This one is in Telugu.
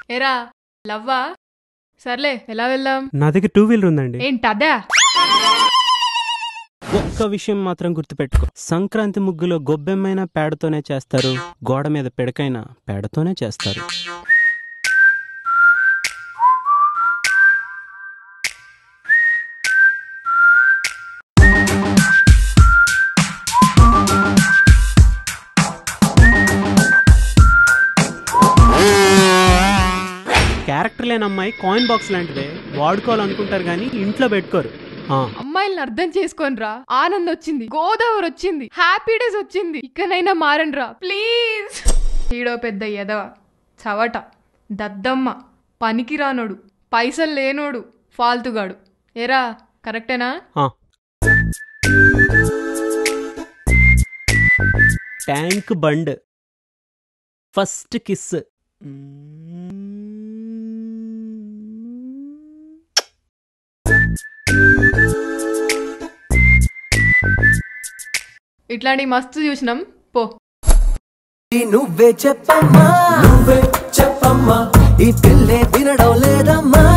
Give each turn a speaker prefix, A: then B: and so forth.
A: ఎరా లవ్వా సర్లే ఎలా వెళ్దాం
B: నా దగ్గర టూ వీలర్ ఉందండి
A: ఏంటదా
B: ఒక్క విషయం మాత్రం గుర్తుపెట్టుకో సంక్రాంతి ముగ్గులో గొబ్బెమ్మైనా పేడతోనే చేస్తారు గోడ మీద పిడకైనా పేడతోనే చేస్తారు క్యారెక్టర్ లేని అమ్మాయి కాయిన్ బాక్స్ లాంటిదే వాడుకోవాలనుకుంటారు కానీ ఇంట్లో పెట్టుకోరు ఆ,
A: అమ్మాయిలను అర్థం చేసుకోనరా ఆనంద్ వచ్చింది గోదావరి వచ్చింది హ్యాపీ డేస్ వచ్చింది ఇకనైనా మారండ్రా ప్లీజ్ ఈడో పెద్ద ఎదవ చవట దద్దమ్మ పనికిరానోడు పైసలు లేనోడు ఫాల్తుగాడు ఏరా కరెక్టేనా
B: ఆ. ట్యాంక్ బండ్ ఫస్ట్ కిస్
A: ఇట్లాంటి మస్తు చూసినాం పో
C: నువ్వే చెప్పమ్మా నువ్వే చెప్పమ్మా ఈ పిల్లే వినడం లేదమ్మా